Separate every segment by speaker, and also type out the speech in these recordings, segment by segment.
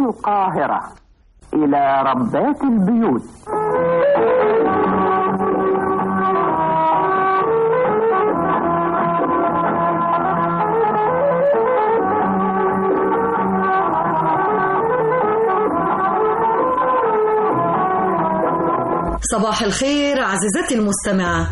Speaker 1: القاهرة إلى ربات البيوت
Speaker 2: صباح الخير عزيزتي المستمعة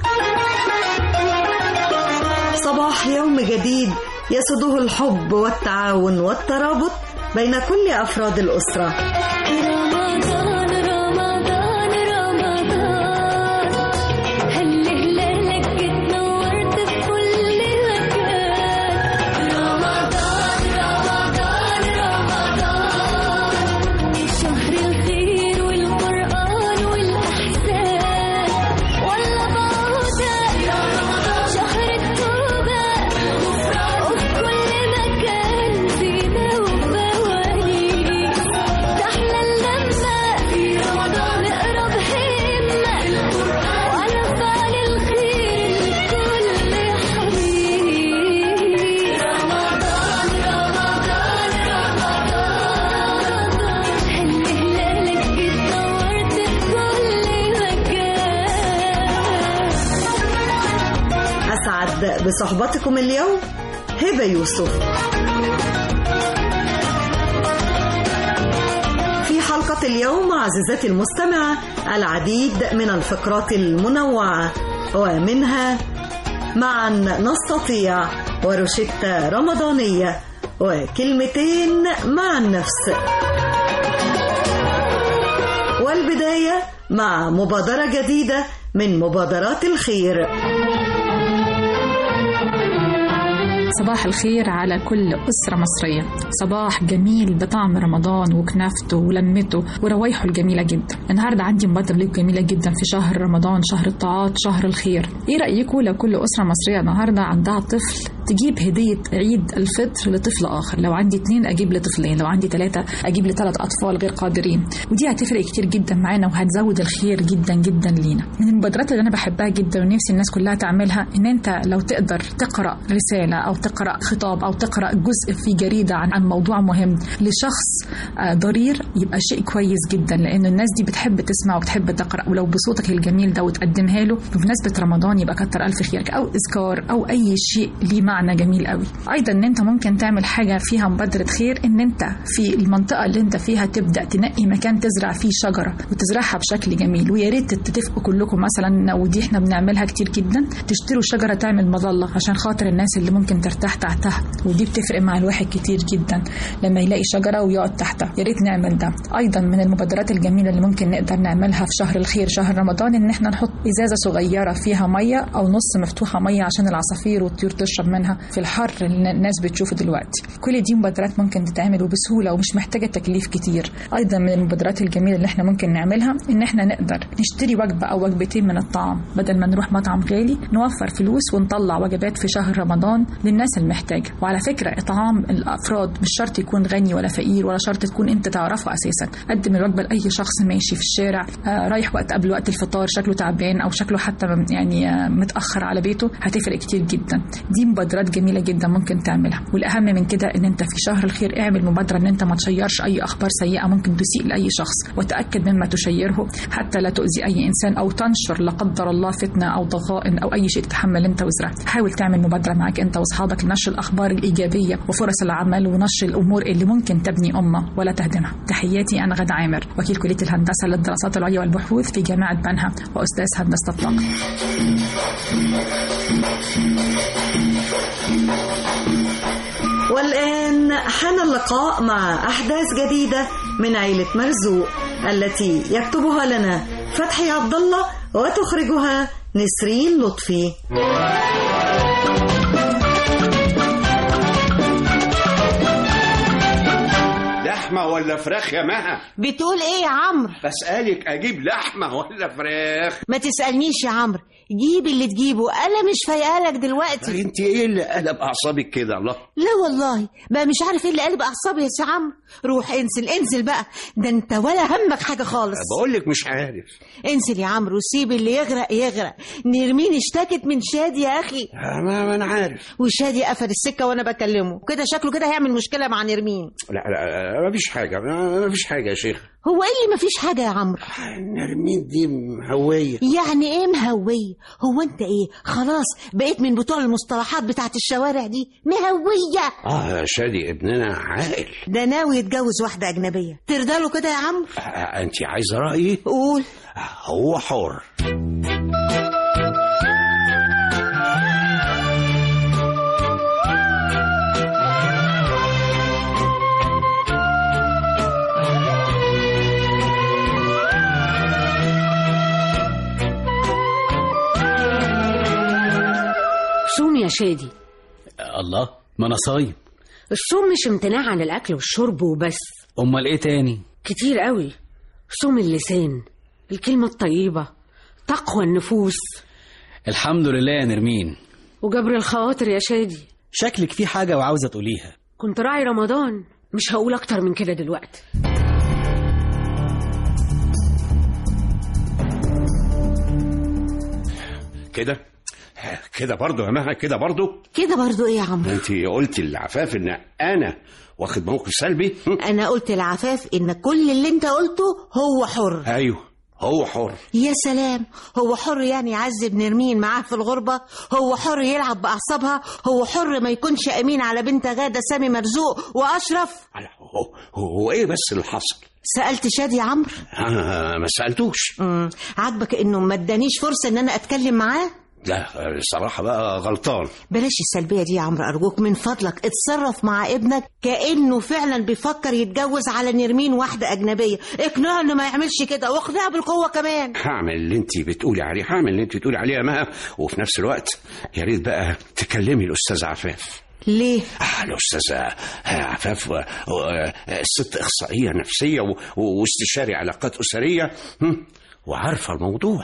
Speaker 2: صباح يوم جديد يسده الحب والتعاون والترابط بين كل أفراد الأسرة
Speaker 3: رمضان رمضان رمضان هل هلالك اتنورت في كل مكان رمضان رمضان رمضان شهر الخير والقرآن والأحزان والله بعودة شهر التوبة وفي كل مكان زينة وفوانيس تحلى اللمة في رمضان نقرا بهمة وعلى فعل الخير لكل حبيب رمضان رمضان رمضان هل هلالك اتنورت في كل مكان
Speaker 2: أسعد بصحبتكم اليوم هبة يوسف في حلقة اليوم عزيزتي المستمعة العديد من الفقرات المنوعة ومنها معا نستطيع وروشتة رمضانية وكلمتين مع النفس والبداية مع مبادرة جديدة من مبادرات الخير
Speaker 4: صباح الخير على كل أسرة مصرية صباح جميل بطعم رمضان وكنافته ولمته وروايحه الجميلة جدا النهاردة عندي مبادرة ليك جميلة جدا في شهر رمضان شهر الطاعات شهر الخير ايه رأيكم لو كل أسرة مصرية النهاردة عندها طفل تجيب هدية عيد الفطر لطفل آخر لو عندي اتنين أجيب لطفلين لو عندي ثلاثة أجيب لثلاث أطفال غير قادرين ودي هتفرق كتير جدا معانا وهتزود الخير جدا جدا لينا من المبادرات اللي أنا بحبها جدا ونفسي الناس كلها تعملها إن أنت لو تقدر تقرأ رسالة أو تقرأ خطاب أو تقرأ جزء في جريدة عن عن موضوع مهم لشخص آه، ضرير يبقى شيء كويس جدا لأن الناس دي بتحب تسمع وبتحب تقرأ ولو بصوتك الجميل ده وتقدمها له بمناسبة رمضان يبقى كتر ألف خيرك أو إذكار أو أي شيء ليه معنى جميل قوي أيضا إن أنت ممكن تعمل حاجة فيها مبادرة خير إن أنت في المنطقة اللي أنت فيها تبدأ تنقي مكان تزرع فيه شجرة وتزرعها بشكل جميل ويا ريت تتفقوا كلكم مثلا ودي احنا بنعملها كتير جدا تشتروا شجرة تعمل مظلة عشان خاطر الناس اللي ممكن ترتاح تحتها ودي بتفرق مع الواحد كتير جدا لما يلاقي شجرة ويقعد تحتها يا ريت نعمل ده أيضا من المبادرات الجميلة اللي ممكن نقدر نعملها في شهر الخير شهر رمضان إن احنا نحط إزازة صغيرة فيها مية أو نص مفتوحة مية عشان العصافير والطيور تشرب منها في الحر اللي الناس بتشوفه دلوقتي كل دي مبادرات ممكن تتعمل وبسهولة ومش محتاجة تكليف كتير أيضا من المبادرات الجميلة اللي احنا ممكن نعملها إن احنا نقدر نشتري وجبة أو وجبتين من الطعام بدل ما نروح مطعم غالي نوفر فلوس ونطلع وجبات في شهر رمضان للناس المحتاجة وعلى فكرة إطعام الأفراد مش شرط يكون غني ولا فقير ولا شرط تكون أنت تعرفه أساسا قدم الوجبة لأي شخص ماشي في الشارع آه، رايح وقت قبل وقت الفطار شكله تعبان أو شكله حتى م- يعني آه، متأخر على بيته هتفرق كتير جدا دي مبادرات جميلة جدا ممكن تعملها والأهم من كده إن أنت في شهر الخير اعمل مبادرة إن أنت ما تشيرش أي أخبار سيئة ممكن تسيء لأي شخص وتأكد مما تشيره حتى لا تؤذي أي إنسان أو تنشر لا قدر الله فتنة أو ضغائن أو أي شيء تتحمل أنت وزرها حاول تعمل مبادرة معاك أنت وأصحابك لنشر الأخبار الإيجابية وفرص العمل ونشر الأمور اللي ممكن تبني أمة ولا تهدمها تحياتي أنا غدا عامر وكيل كلية الهندسة للدراسات العليا والبحوث في جامعة بنها وأستاذ هندسة الطاقة
Speaker 2: والآن حان اللقاء مع أحداث جديدة من عيلة مرزوق التي يكتبها لنا فتحي عبد الله وتخرجها نسرين لطفي
Speaker 5: لحمة ولا فراخ يا مها
Speaker 6: بتقول ايه يا عمرو
Speaker 5: بسألك أجيب لحمة ولا فراخ
Speaker 6: ما تسألنيش يا عمرو جيب اللي تجيبه انا مش فايقالك دلوقتي
Speaker 5: انت ايه اللي قلب أعصابك كده الله
Speaker 6: لا والله بقى مش عارف ايه اللي قلب اعصابي يا سي عمرو روح انزل انزل بقى ده انت ولا همك حاجه خالص
Speaker 5: بقول لك مش عارف
Speaker 6: انزل يا عمرو سيب اللي يغرق يغرق نرمين اشتكت من شادي يا اخي
Speaker 5: ما, ما أنا عارف
Speaker 6: وشادي قفل السكه وانا بكلمه كده شكله كده هيعمل مشكله مع نرمين
Speaker 5: لا لا ما فيش حاجه ما فيش حاجه يا شيخ
Speaker 6: هو ايه اللي مفيش حاجه يا عمرو
Speaker 5: نرمين دي مهويه
Speaker 6: يعني ايه مهويه هو انت ايه خلاص بقيت من بتوع المصطلحات بتاعت الشوارع دي مهويه
Speaker 5: اه يا شادي ابننا عاقل
Speaker 6: ده ناوي يتجوز واحده اجنبيه ترضى له كده يا عمرو
Speaker 5: آه، انت عايزه رايي
Speaker 6: قول
Speaker 5: هو حر
Speaker 7: صوم يا شادي
Speaker 8: الله ما انا صايم
Speaker 7: الصوم مش امتناع عن الاكل والشرب وبس
Speaker 8: امال ايه تاني
Speaker 7: كتير قوي صوم اللسان الكلمة الطيبة تقوى النفوس
Speaker 8: الحمد لله يا نرمين
Speaker 7: وجبر الخواطر يا شادي
Speaker 8: شكلك في حاجه وعاوزه تقوليها
Speaker 7: كنت راعي رمضان مش هقول اكتر من كده دلوقتي
Speaker 5: كده كده برضه يا مها كده برضه
Speaker 6: كده برضو ايه يا عمرو
Speaker 5: انت قلتي للعفاف ان انا واخد موقف سلبي هم؟
Speaker 6: انا قلت لعفاف ان كل اللي انت قلته هو حر
Speaker 5: ايوه هو حر
Speaker 6: يا سلام هو حر يعني يعذب نرمين معاه في الغربة هو حر يلعب بأعصابها هو حر ما يكونش أمين على بنت غادة سامي مرزوق وأشرف
Speaker 5: هو, هو ايه بس اللي حصل
Speaker 6: سألت شادي يا عمرو
Speaker 5: آه ما سالتوش
Speaker 6: مم، عاجبك إنه ما ادانيش فرصة إن أنا أتكلم معاه
Speaker 5: لا الصراحه بقى غلطان
Speaker 6: بلاش السلبية دي يا عمرو أرجوك من فضلك اتصرف مع ابنك كأنه فعلا بيفكر يتجوز على نرمين واحدة أجنبية اقنعه إنه ما يعملش كده واقنعه بالقوة كمان
Speaker 5: هعمل اللي انت بتقولي عليه هعمل اللي انت بتقولي عليه يا مها وفي نفس الوقت يا ريت بقى تكلمي الاستاذ عفاف
Speaker 6: ليه؟
Speaker 5: آه الأستاذة عفاف و- و- الست إخصائية نفسية و- و- واستشاري علاقات أسرية هم، وعارفة الموضوع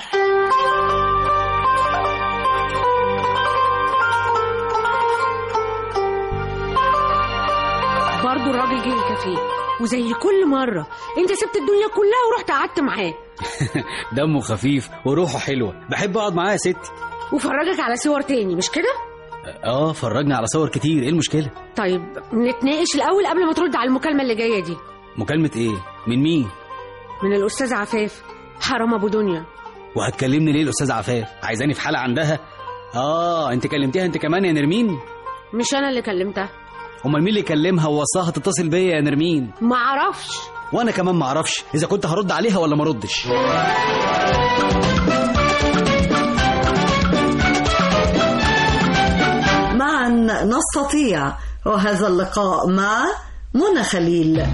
Speaker 7: برضه الراجل جه الكافيه وزي كل مرة انت سبت الدنيا كلها ورحت قعدت معاه
Speaker 8: دمه خفيف وروحه حلوه بحب اقعد معاه يا ستي
Speaker 7: وفرجك على صور تاني مش كده؟
Speaker 8: اه فرجنا على صور كتير ايه المشكله
Speaker 7: طيب نتناقش الأول قبل ما ترد على المكالمة اللي جاية دي
Speaker 8: مكالمه ايه من مين
Speaker 7: من الأستاذ عفاف حرام أبو دنيا
Speaker 8: وهتكلمني ليه الاستاذ عفاف عايزاني في حاله عندها اه انت كلمتيها انت كمان يا نرمين
Speaker 7: مش أنا اللي كلمتها
Speaker 8: امال مين اللي كلمها ووصاها تتصل بيا يا نرمين
Speaker 7: ما اعرفش
Speaker 8: وانا كمان ما اعرفش اذا كنت هرد عليها ولا ما ردش
Speaker 2: معا نستطيع وهذا اللقاء مع منى خليل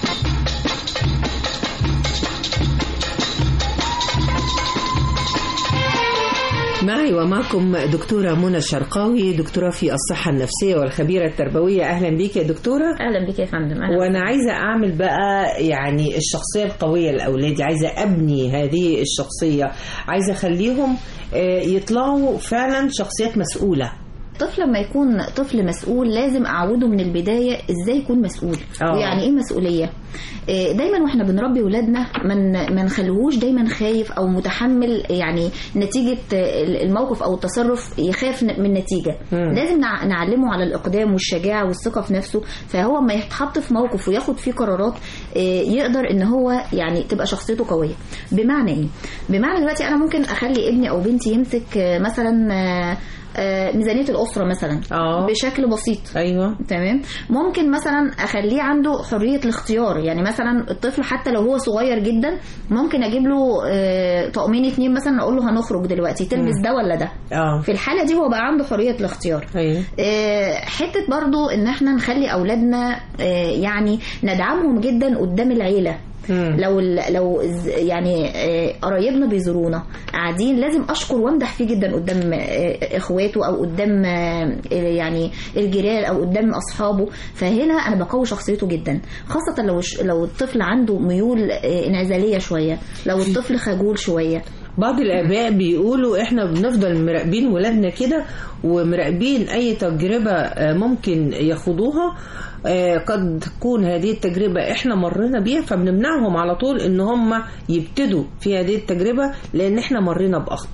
Speaker 9: معي ومعكم دكتورة منى الشرقاوي دكتورة في الصحة النفسية والخبيرة التربوية أهلا بيك يا دكتورة
Speaker 10: اهلا بك يا فندم أهلا
Speaker 9: وأنا عايزة أعمل بقى يعني الشخصية القوية لأولادي عايزة أبني هذه الشخصية عايزة أخليهم آه، يطلعوا فعلا شخصيات مسؤولة
Speaker 10: الطفل لما يكون طفل مسؤول لازم اعوده من البدايه ازاي يكون مسؤول
Speaker 9: آه.
Speaker 10: ويعني ايه مسؤوليه آه، دايما واحنا بنربي ولادنا من ما نخليهوش دايما خايف او متحمل يعني نتيجه آه، الموقف او التصرف يخاف ن- من نتيجه
Speaker 9: مم.
Speaker 10: لازم نع- نعلمه على الاقدام والشجاعه والثقه في نفسه فهو ما يتحط في موقف وياخد فيه قرارات آه، يقدر ان هو يعني تبقى شخصيته قويه بمعنى ايه بمعنى دلوقتي انا ممكن اخلي ابني او بنتي يمسك آه، مثلا آه، آه، ميزانيه الاسره مثلا
Speaker 9: اه
Speaker 10: بشكل بسيط
Speaker 9: أيوة
Speaker 10: تمام ممكن مثلا اخليه عنده حريه الاختيار يعني مثلا الطفل حتى لو هو صغير جدا ممكن اجيب له آه، طقمين اتنين مثلا اقول له هنخرج دلوقتي تلبس
Speaker 9: مم.
Speaker 10: ده ولا ده
Speaker 9: اه
Speaker 10: في الحاله دي هو بقى عنده حريه الاختيار
Speaker 9: أيوة
Speaker 10: آه، حته برضو ان احنا نخلي اولادنا آه، يعني ندعمهم جدا قدام العيله
Speaker 9: مم.
Speaker 10: لو ال- لو ز- يعني آه، قرايبنا بيزورونا قاعدين لازم اشكر وامدح فيه جدا قدام آه، اخواته او قدام آه، يعني الجيران او قدام اصحابه فهنا انا بقوي شخصيته جدا خاصه لو ش- لو الطفل عنده ميول آه، انعزاليه شويه لو الطفل خجول شويه
Speaker 9: بعض الآباء بيقولوا إحنا بنفضل مراقبين ولادنا كده ومراقبين أي تجربة آه، ممكن يخوضوها آه، قد تكون هذه التجربة إحنا مرينا بيها فبنمنعهم على طول إن هم يبتدوا في هذه التجربة لأن إحنا مرينا بأخطاء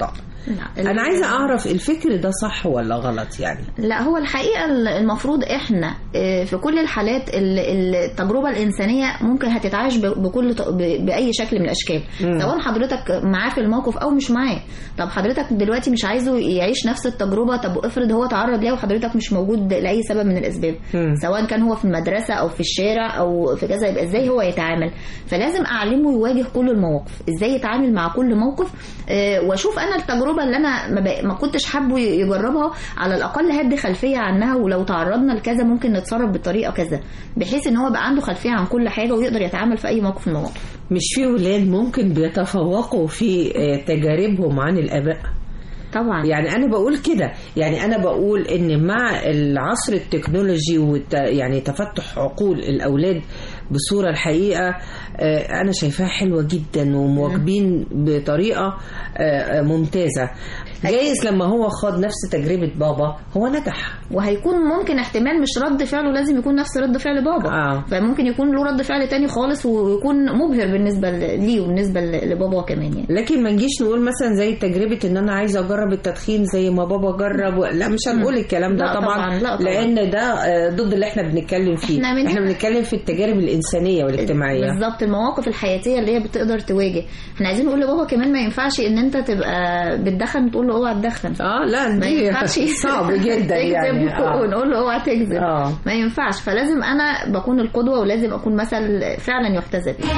Speaker 10: لا.
Speaker 9: انا عايزه اعرف الفكر ده صح ولا غلط يعني
Speaker 10: لا هو الحقيقة المفروض احنا آه، في كل الحالات ال- التجربة الإنسانية ممكن هتتعاش ب- بكل ط- ب- بأي شكل من الأشكال
Speaker 9: مم.
Speaker 10: سواء حضرتك معاه في الموقف أو مش معاه طب حضرتك دلوقتي مش عايزه يعيش نفس التجربة طب افرض هو تعرض ليها وحضرتك مش موجود لأي سبب من الأسباب
Speaker 9: مم.
Speaker 10: سواء كان هو في المدرسة أو في الشارع أو في كذا يبقى إزاي هو يتعامل فلازم أعلمه يواجه كل المواقف إزاي يتعامل مع كل موقف آه، واشوف انا التجربه اللي انا ما, ب... ما كنتش حابه يجربها على الاقل هدي خلفيه عنها ولو تعرضنا لكذا ممكن نتصرف بالطريقه كذا بحيث ان هو بقى عنده خلفيه عن كل حاجه ويقدر يتعامل في اي موقف من المواقف
Speaker 9: مش في ولاد ممكن بيتفوقوا في آه، تجاربهم عن الاباء
Speaker 10: طبعا
Speaker 9: يعني انا بقول كده يعني انا بقول ان مع العصر التكنولوجي والت... يعني تفتح عقول الاولاد بصوره الحقيقه آه، انا شايفاها حلوه جدا ومواكبين بطريقه آه، آه، ممتازه جايز لما هو خاض نفس تجربه بابا هو نجح
Speaker 10: وهيكون ممكن احتمال مش رد فعله لازم يكون نفس رد فعل بابا
Speaker 9: آه.
Speaker 10: فممكن يكون له رد فعل تاني خالص ويكون مبهر بالنسبه ل- ليه وبالنسبه ل- لبابا كمان يعني
Speaker 9: لكن ما نجيش نقول مثلا زي تجربه ان انا عايزه اجرب التدخين زي ما بابا جرب و... لا مش هنقول الكلام ده
Speaker 10: لا
Speaker 9: طبعا,
Speaker 10: طبعاً، لا طبعاً.
Speaker 9: لان ده آه، ضد اللي احنا بنتكلم فيه
Speaker 10: إحنا من-
Speaker 9: احنا بنتكلم في التجارب الانسانيه والاجتماعيه
Speaker 10: بالظبط المواقف الحياتيه اللي هي بتقدر تواجه احنا عايزين نقول لبابا كمان ما ينفعش ان انت تبقى بتدخن تقول له اوعى تدخن
Speaker 9: اه لا
Speaker 10: ما
Speaker 9: دي
Speaker 10: ينفعش
Speaker 9: صعب جدا يعني
Speaker 10: تكذب
Speaker 9: آه.
Speaker 10: ونقول له اوعى تكذب
Speaker 9: آه.
Speaker 10: ما ينفعش فلازم انا بكون القدوه ولازم اكون مثل فعلا يحتذى به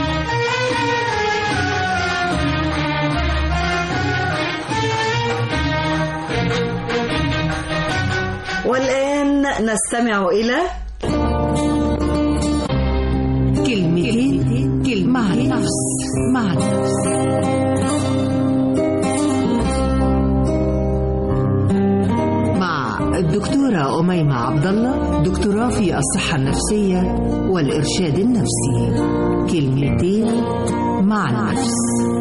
Speaker 2: والآن نستمع إلى
Speaker 11: كلمتين كلمة مع النفس مع النفس مع الدكتورة أميمة عبد الله دكتوراه في الصحة النفسية والإرشاد النفسي كلمتين مع النفس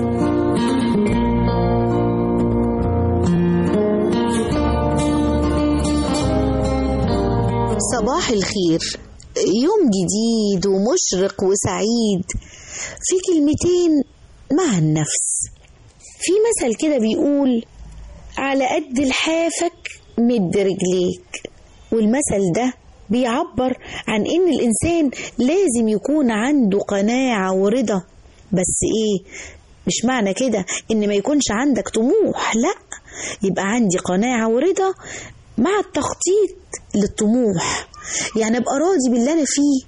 Speaker 6: صباح الخير يوم جديد ومشرق وسعيد في كلمتين مع النفس في مثل كده بيقول على قد لحافك مد رجليك والمثل ده بيعبر عن ان الانسان لازم يكون عنده قناعة ورضا بس ايه مش معنى كده ان ما يكونش عندك طموح لا يبقى عندي قناعة ورضا مع التخطيط للطموح يعني ابقى راضي باللي انا فيه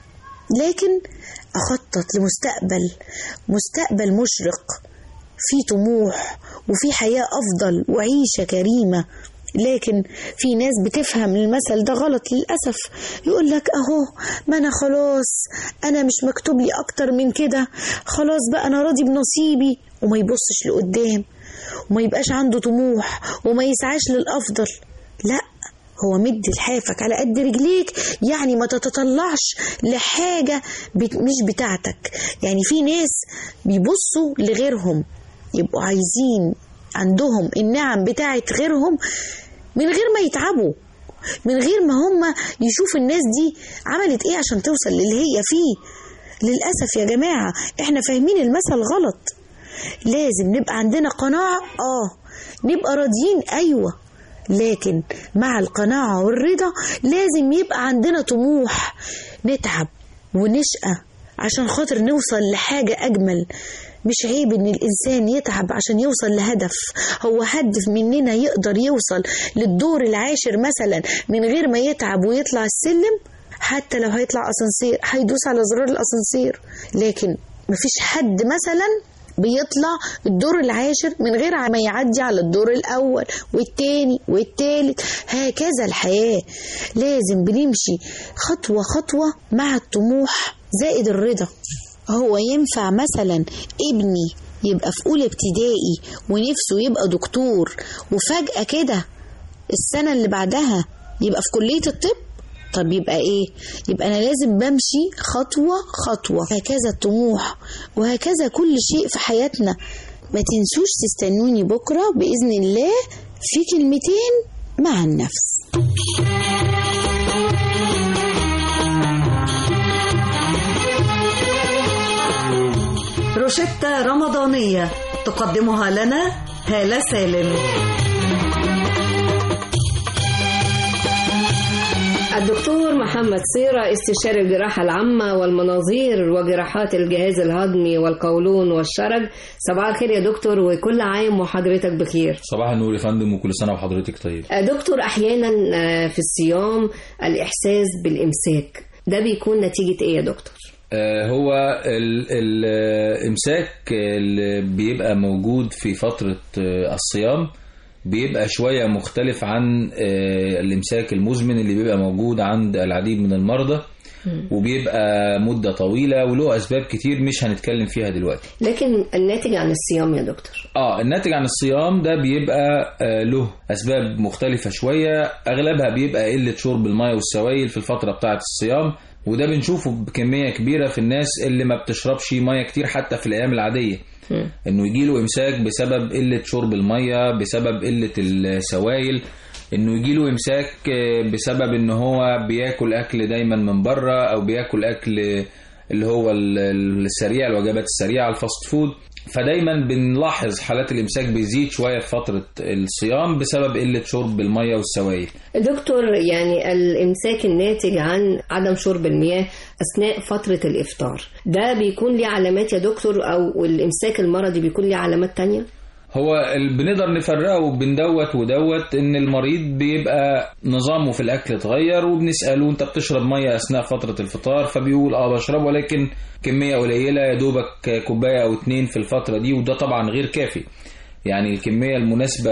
Speaker 6: لكن اخطط لمستقبل مستقبل مشرق فيه طموح وفي حياة افضل وعيشة كريمة لكن في ناس بتفهم المثل ده غلط للأسف يقول لك أهو ما أنا خلاص أنا مش مكتوب لي أكتر من كده خلاص بقى أنا راضي بنصيبي وما يبصش لقدام وما يبقاش عنده طموح وما يسعاش للأفضل لا هو مد لحافك على قد رجليك يعني ما تتطلعش لحاجة بت- مش بتاعتك يعني في ناس بيبصوا لغيرهم يبقوا عايزين عندهم النعم بتاعت غيرهم من غير ما يتعبوا من غير ما هم يشوفوا الناس دي عملت ايه عشان توصل للي هي فيه للأسف يا جماعة احنا فاهمين المثل غلط لازم نبقى عندنا قناعة اه نبقى راضيين ايوه لكن مع القناعة والرضا لازم يبقى عندنا طموح نتعب ونشقى عشان خاطر نوصل لحاجة أجمل مش عيب إن الإنسان يتعب عشان يوصل لهدف هو هدف مننا يقدر يوصل للدور العاشر مثلا من غير ما يتعب ويطلع السلم حتى لو هيطلع أسانسير هيدوس على زرار الأسانسير لكن مفيش حد مثلا بيطلع الدور العاشر من غير ما يعدي على الدور الأول والتاني والتالت هكذا الحياة لازم بنمشي خطوة خطوة مع الطموح زائد الرضا هو ينفع مثلا ابني يبقى في أولى ابتدائي ونفسه يبقى دكتور وفجأة كده السنة اللي بعدها يبقى في كلية الطب طب يبقى ايه يبقى انا لازم بمشي خطوة خطوة هكذا الطموح وهكذا كل شيء في حياتنا ما تنسوش تستنوني بكرة بإذن الله في كلمتين مع النفس
Speaker 2: روشتة رمضانية تقدمها لنا هالة سالم
Speaker 12: الدكتور محمد صيرة استشاري الجراحة العامة والمناظير وجراحات الجهاز الهضمي والقولون والشرج صباح الخير يا دكتور وكل عام وحضرتك بخير
Speaker 13: صباح النور يا فندم وكل سنه وحضرتك طيب
Speaker 12: دكتور أحيانا آه، في الصيام الإحساس بالإمساك ده بيكون نتيجة إيه يا دكتور؟
Speaker 13: آه، هو ال- الامساك اللي بيبقى موجود في فتره آه، الصيام بيبقى شويه مختلف عن آه، الامساك المزمن اللي بيبقى موجود عند العديد من المرضى وبيبقى مده طويله وله اسباب كتير مش هنتكلم فيها دلوقتي
Speaker 12: لكن الناتج عن الصيام يا دكتور
Speaker 13: اه الناتج عن الصيام ده بيبقى آه له اسباب مختلفه شويه اغلبها بيبقى قله شرب الميه والسوائل في الفتره بتاعه الصيام وده بنشوفه بكميه كبيره في الناس اللي ما بتشربش ميه كتير حتى في الايام العاديه انه يجي له امساك بسبب قله شرب الميه بسبب قله السوائل انه يجي له امساك آه، بسبب ان هو بياكل اكل دايما من بره او بياكل اكل اللي هو ال- ال- السريع الوجبات السريعه الفاست فود فدايما بنلاحظ حالات الامساك بيزيد شويه في فتره الصيام بسبب قله شرب الميه والسوائل
Speaker 12: دكتور يعني الإمساك الناتج عن عدم شرب المياه أثناء فترة الإفطار ده بيكون ليه علامات يا دكتور أو الإمساك المرضي بيكون ليه علامات تانية؟
Speaker 13: هو ال- بنقدر نفرقه بين دوت ودوت ان المريض بيبقى نظامه في الاكل اتغير وبنساله انت بتشرب ميه اثناء فتره الفطار فبيقول اه بشرب ولكن كميه قليله يا دوبك كوبايه او اتنين في الفتره دي وده طبعا غير كافي يعني الكميه المناسبه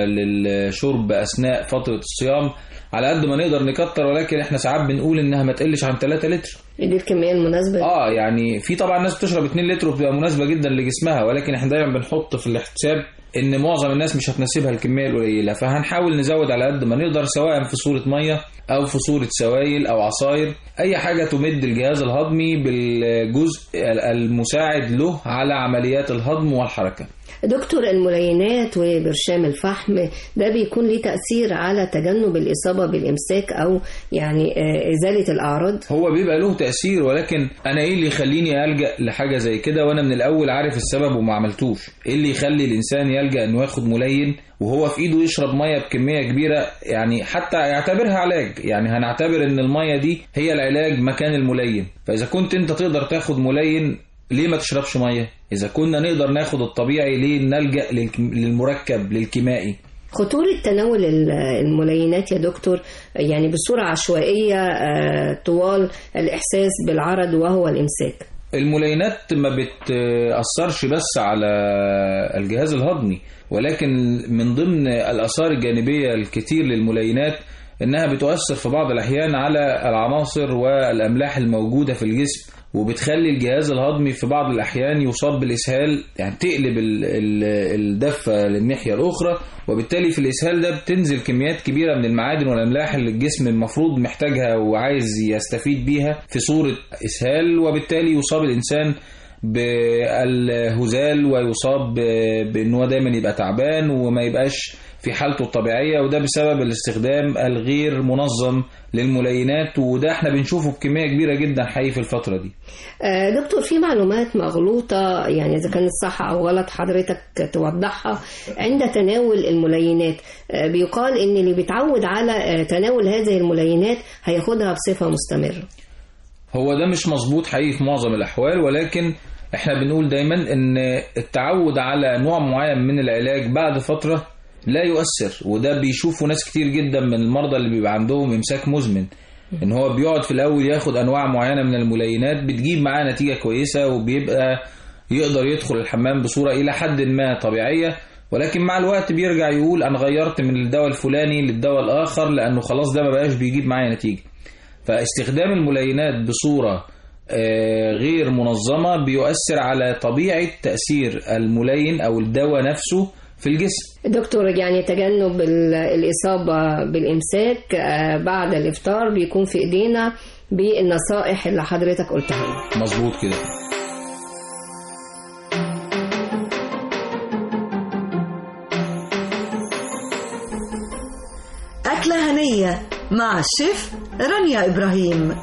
Speaker 13: للشرب اثناء فتره الصيام على قد ما نقدر نكتر ولكن احنا ساعات بنقول انها ما تقلش عن 3 لتر
Speaker 12: دي الكمية المناسبة
Speaker 13: اه يعني في طبعا ناس بتشرب 2 لتر وبتبقى مناسبه جدا لجسمها ولكن احنا دايما بنحط في الاحتساب ان معظم الناس مش هتناسبها الكميه القليله فهنحاول نزود على قد ما نقدر سواء في صوره ميه او في صوره سوائل او عصاير اي حاجه تمد الجهاز الهضمي بالجزء المساعد له على عمليات الهضم والحركه
Speaker 12: دكتور الملينات وبرشام الفحم ده بيكون ليه تأثير على تجنب الإصابة بالإمساك أو يعني آه، إزالة الأعراض
Speaker 13: هو بيبقى له تأثير ولكن أنا إيه اللي يخليني ألجأ لحاجة زي كده وأنا من الأول عارف السبب وما عملتوش إيه اللي يخلي الإنسان يلجأ إنه ياخد ملين وهو في إيده يشرب مية بكمية كبيرة يعني حتى يعتبرها علاج يعني هنعتبر إن المية دي هي العلاج مكان الملين فإذا كنت أنت تقدر تاخد ملين ليه ما تشربش مية إذا كنا نقدر ناخد الطبيعي ليه نلجأ للك- للمركب للكيمائي
Speaker 12: خطورة تناول ال- الملينات يا دكتور يعني بصورة عشوائية آه، طوال الإحساس بالعرض وهو الإمساك
Speaker 13: الملينات ما بتأثرش بس على الجهاز الهضمي ولكن من ضمن الآثار الجانبية الكتير للملينات إنها بتؤثر في بعض الأحيان على العناصر والأملاح الموجودة في الجسم وبتخلي الجهاز الهضمي في بعض الأحيان يصاب بالإسهال يعني تقلب ال- ال- الدفة للناحية الأخرى وبالتالي في الإسهال ده بتنزل كميات كبيرة من المعادن والأملاح اللي الجسم المفروض محتاجها وعايز يستفيد بيها في صورة إسهال وبالتالي يصاب الإنسان بالهزال ويصاب ب- بأن هو دايما يبقى تعبان وما يبقاش في حالته الطبيعية وده بسبب الاستخدام الغير منظم للملينات وده احنا بنشوفه بكمية كبيرة جدا حقيقي في الفترة دي
Speaker 12: آه، دكتور في معلومات مغلوطة يعني إذا كانت صح أو غلط حضرتك توضحها عند تناول الملينات آه، بيقال إن اللي بيتعود على آه، تناول هذه الملينات هياخدها بصفة مستمرة
Speaker 13: هو ده مش مظبوط حقيقي في معظم الأحوال ولكن احنا بنقول دايما ان التعود على نوع معين من العلاج بعد فترة لا يؤثر وده بيشوفوا ناس كتير جدا من المرضى اللي بيبقى عندهم امساك مزمن ان هو بيقعد في الاول ياخد انواع معينة من الملينات بتجيب معاه نتيجة كويسة وبيبقى يقدر يدخل الحمام بصورة الى حد ما طبيعية ولكن مع الوقت بيرجع يقول انا غيرت من الدواء الفلاني للدواء الاخر لانه خلاص ده ما بقاش بيجيب معايا نتيجة فاستخدام الملينات بصورة آه، غير منظمة بيؤثر على طبيعة تأثير الملين أو الدواء نفسه في الجسم
Speaker 12: دكتور يعني تجنب ال- الإصابة بالإمساك آه، بعد الإفطار بيكون في إيدينا بالنصائح اللي حضرتك قلتها لنا.
Speaker 13: مظبوط كده
Speaker 2: أكلة هنية مع الشيف رانيا إبراهيم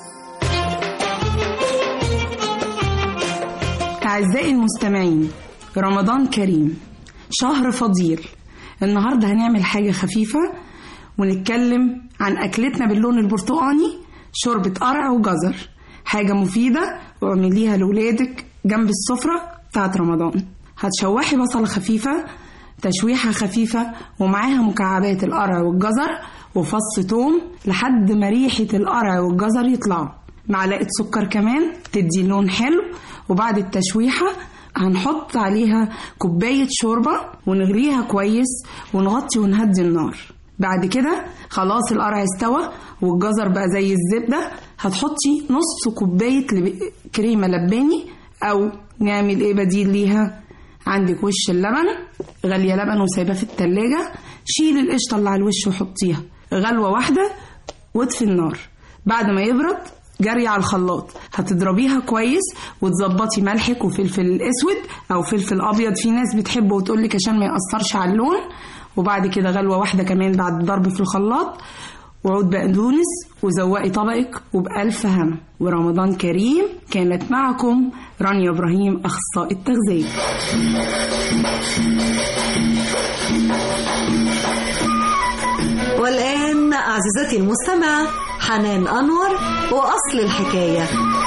Speaker 14: أعزائي المستمعين رمضان كريم شهر فضيل النهاردة هنعمل حاجة خفيفة ونتكلم عن أكلتنا باللون البرتقاني شوربة قرع وجزر حاجة مفيدة واعمليها لولادك جنب السفرة بتاعت رمضان هتشوحي بصلة خفيفة تشويحة خفيفة ومعاها مكعبات القرع والجزر وفص توم لحد ما ريحة القرع والجزر يطلعوا معلقة سكر كمان تدي لون حلو وبعد التشويحة هنحط عليها كوباية شوربة ونغليها كويس ونغطي ونهدي النار بعد كده خلاص القرع استوى والجزر بقى زي الزبدة هتحطي نص كوباية لب... كريمة لباني أو نعمل إيه بديل ليها عندك وش اللبن غالية لبن وسايباه في التلاجة شيل القشطة اللي على الوش وحطيها غلوة واحدة واطفي النار بعد ما يبرد جري على الخلاط هتضربيها كويس وتظبطي ملحك وفلفل اسود او فلفل ابيض في ناس بتحبه وتقولك عشان ما يأثرش على اللون وبعد كده غلوة واحدة كمان بعد الضرب في الخلاط وعود بقدونس وزوقي طبقك وبألف هنا ورمضان كريم كانت معكم رانيا إبراهيم أخصائي التغذية
Speaker 2: والآن أعزتي المستمعة حنان أنور وأصل الحكاية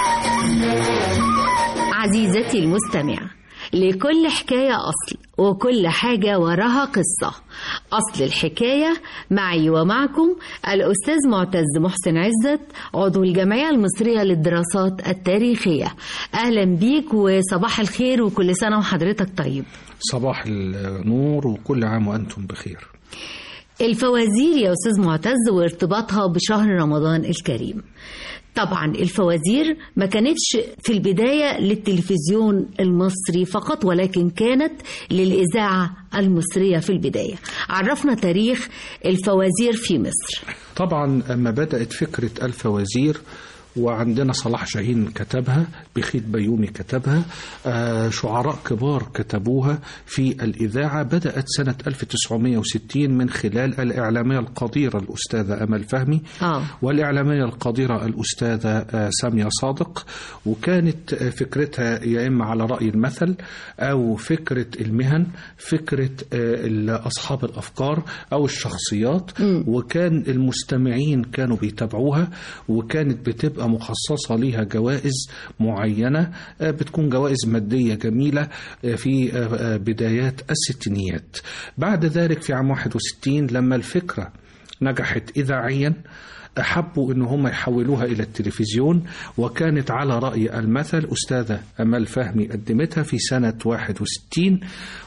Speaker 7: عزيزتي المستمعة لكل حكاية أصل وكل حاجة وراها قصة أصل الحكاية معي ومعكم الأستاذ معتز محسن عزت عضو الجمعية المصرية للدراسات التاريخية أهلا بيك وصباح الخير وكل سنة وحضرتك طيب
Speaker 15: صباح النور وكل عام وأنتم بخير
Speaker 7: الفوازير يا أستاذ معتز وارتباطها بشهر رمضان الكريم طبعا الفوازير ما كانتش في البداية للتلفزيون المصري فقط ولكن كانت للإذاعة المصرية في البداية عرفنا تاريخ الفوازير في مصر
Speaker 15: طبعا أما بدأت فكرة الفوازير وعندنا صلاح جاهين كتبها بخيت بيومي كتبها آه شعراء كبار كتبوها في الإذاعة بدأت سنة 1960 من خلال الإعلامية القديرة الأستاذة أمل فهمي
Speaker 7: آه.
Speaker 15: والإعلامية القديرة الأستاذة آه سامية صادق وكانت آه فكرتها يا إما على رأي المثل أو فكرة المهن فكرة آه أصحاب الأفكار أو الشخصيات
Speaker 7: م.
Speaker 15: وكان المستمعين كانوا بيتابعوها وكانت بتبقى مخصصة ليها جوائز معينة بتكون جوائز مادية جميلة في بدايات الستينيات بعد ذلك في عام 61 لما الفكرة نجحت إذاعيا حبوا ان هم يحولوها الى التلفزيون وكانت على راي المثل استاذه امال فهمي قدمتها في سنه 61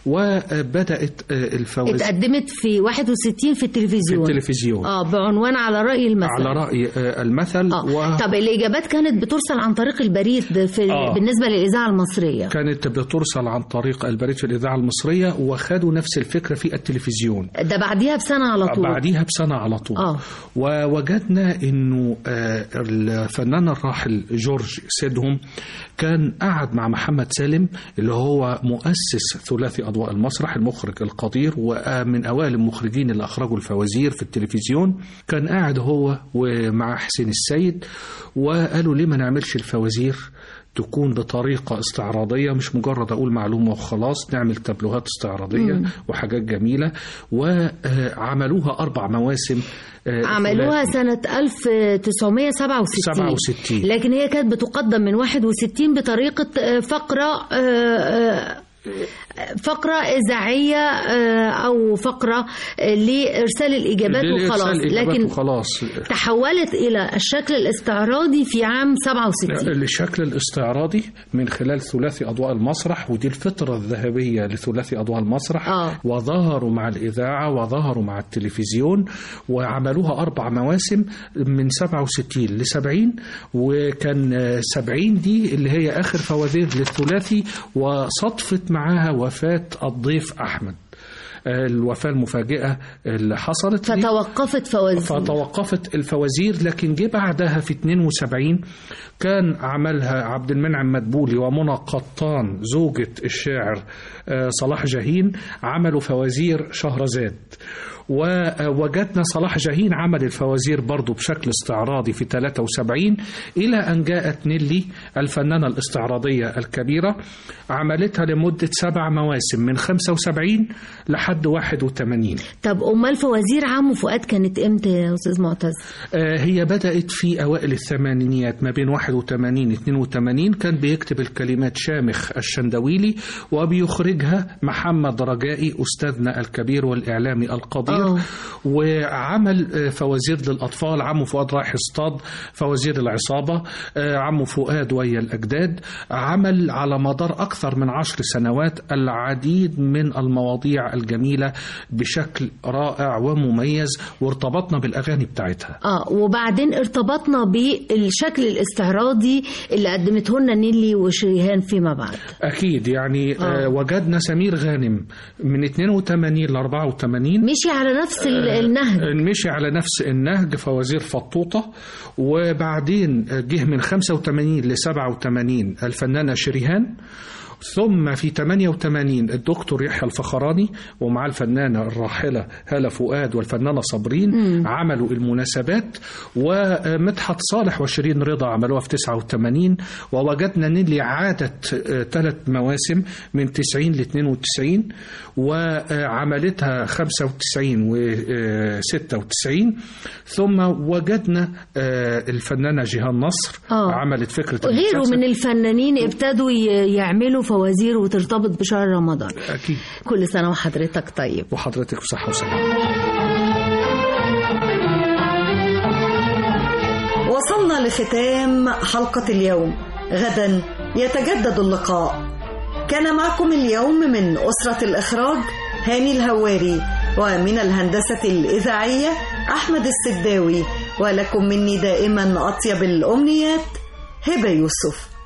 Speaker 15: وبدات الفوازير
Speaker 7: اتقدمت في 61 في التلفزيون
Speaker 15: في التلفزيون
Speaker 7: اه بعنوان على راي المثل
Speaker 15: على راي المثل
Speaker 7: آه. و... طب الاجابات كانت بترسل عن طريق البريد في آه. بالنسبه للاذاعه المصريه
Speaker 15: كانت بترسل عن طريق البريد في الاذاعه المصريه وخدوا نفس الفكره في التلفزيون
Speaker 7: ده بعديها بسنه على طول
Speaker 15: بعديها بسنه على طول
Speaker 7: آه.
Speaker 15: ووجدنا انه الفنان الراحل جورج سيدهم كان قعد مع محمد سالم اللي هو مؤسس ثلاثي اضواء المسرح المخرج القدير ومن اوائل المخرجين اللي اخرجوا الفوازير في التلفزيون كان قاعد هو ومع حسين السيد وقالوا ليه ما نعملش الفوازير تكون بطريقة استعراضية مش مجرد أقول معلومة وخلاص نعمل تابلوهات استعراضية
Speaker 7: مم.
Speaker 15: وحاجات جميلة وعملوها أربع مواسم
Speaker 7: عملوها سنة 1967
Speaker 15: 67
Speaker 7: لكن هي كانت بتقدم من 61 بطريقة فقرة فقرة إذاعية أو فقرة لإرسال الإجابات وخلاص
Speaker 15: لكن وخلاص.
Speaker 7: تحولت إلى الشكل الاستعراضي في عام 67
Speaker 15: الشكل الاستعراضي من خلال ثلاثي أضواء المسرح ودي الفترة الذهبية لثلاثي أضواء المسرح
Speaker 7: آه.
Speaker 15: وظهروا مع الإذاعة وظهروا مع التلفزيون وعملوها أربع مواسم من 67 ل 70 وكان 70 دي اللي هي آخر فوازير للثلاثي وصدفت معاها وفاة الضيف أحمد آه، الوفاة المفاجئة اللي حصلت
Speaker 7: فتوقفت فوازير
Speaker 15: فتوقفت الفوازير لكن جه بعدها في 72 كان عملها عبد المنعم مدبولي ومنى قطان زوجة الشاعر آه، صلاح جاهين عملوا فوازير شهرزاد ووجدنا صلاح جاهين عمل الفوازير برضو بشكل استعراضي في 73 إلى أن جاءت نيلي الفنانة الاستعراضية الكبيرة عملتها لمدة سبع مواسم من 75 لحد 81
Speaker 7: طب امال فوازير عمو فؤاد كانت امتى يا استاذ معتز
Speaker 15: آه، هي بدأت في أوائل الثمانينيات ما بين 81 82 كان بيكتب الكلمات شامخ الشندويلي وبيخرجها محمد رجائي أستاذنا الكبير والإعلامي القدير
Speaker 7: آه.
Speaker 15: وعمل آه، فوازير للأطفال عمو فؤاد رايح اصطاد فوازير العصابة آه، عمو فؤاد ويا الأجداد عمل على مدار أكثر من عشر سنوات العديد من المواضيع الجميلة بشكل رائع ومميز وارتبطنا بالأغاني بتاعتها
Speaker 7: اه وبعدين ارتبطنا بالشكل الاستعراضي اللي قدمته لنا نيلي وشريهان فيما بعد
Speaker 15: أكيد يعني
Speaker 7: آه.
Speaker 15: آه. وجدنا سمير غانم من 82 ل 84
Speaker 7: مشي على نفس ال- النهج
Speaker 15: مشي على نفس النهج فوازير فطوطة وبعدين جه من 85 ل 87 الفنانة شريهان ثم في 88 الدكتور يحيى الفخراني ومعاه الفنانة الراحلة هالة فؤاد والفنانة صابرين
Speaker 16: مم.
Speaker 15: عملوا المناسبات ومدحت صالح وشيرين رضا عملوها في 89 ووجدنا نيلي عادت ثلاث مواسم من 90 ل 92 وعملتها 95 و 96 ثم وجدنا آه، الفنانة جيهان نصر
Speaker 7: آه.
Speaker 15: عملت فكرة
Speaker 7: غيره
Speaker 15: المسلسل.
Speaker 7: من الفنانين ابتدوا ي- يعملوا فوازير وترتبط بشهر رمضان
Speaker 15: أكيد
Speaker 7: كل سنة وحضرتك طيب
Speaker 15: وحضرتك بصحة وسلامة
Speaker 2: وصلنا لختام حلقة اليوم غدا يتجدد اللقاء كان معكم اليوم من أسرة الإخراج هاني الهواري ومن الهندسة الإذاعية أحمد السداوي ولكم مني دائما أطيب الأمنيات هبة يوسف